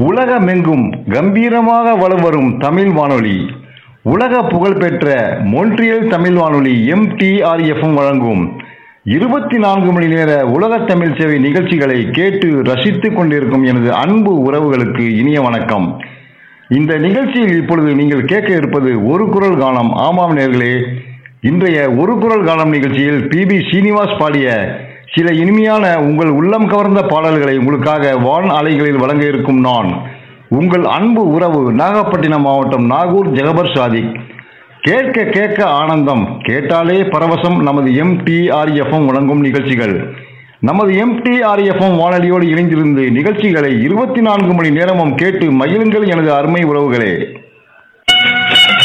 உலகமெங்கும் கம்பீரமாக வலம் வரும் தமிழ் வானொலி உலக புகழ்பெற்ற மொன்ட்ரியல் தமிழ் வானொலி எம்டிஆர்எஃப்எம் வழங்கும் இருபத்தி நான்கு மணி நேர உலக தமிழ் சேவை நிகழ்ச்சிகளை கேட்டு ரசித்துக் கொண்டிருக்கும் எனது அன்பு உறவுகளுக்கு இனிய வணக்கம் இந்த நிகழ்ச்சியில் இப்பொழுது நீங்கள் கேட்க இருப்பது ஒரு குரல் கானம் ஆமாம் நேர்களே இன்றைய ஒரு குரல் கானம் நிகழ்ச்சியில் பி பி சீனிவாஸ் பாடிய சில இனிமையான உங்கள் உள்ளம் கவர்ந்த பாடல்களை உங்களுக்காக வான் அலைகளில் வழங்க இருக்கும் நான் உங்கள் அன்பு உறவு நாகப்பட்டினம் மாவட்டம் நாகூர் ஜெகபர் சாதிக் கேட்க கேட்க ஆனந்தம் கேட்டாலே பரவசம் நமது எம்டிஆர்எஃப்எம் வழங்கும் நிகழ்ச்சிகள் நமது எம்டிஆர்எஃப்எம் வானொலியோடு இணைந்திருந்து நிகழ்ச்சிகளை இருபத்தி நான்கு மணி நேரமும் கேட்டு மகிழுங்கள் எனது அருமை உறவுகளே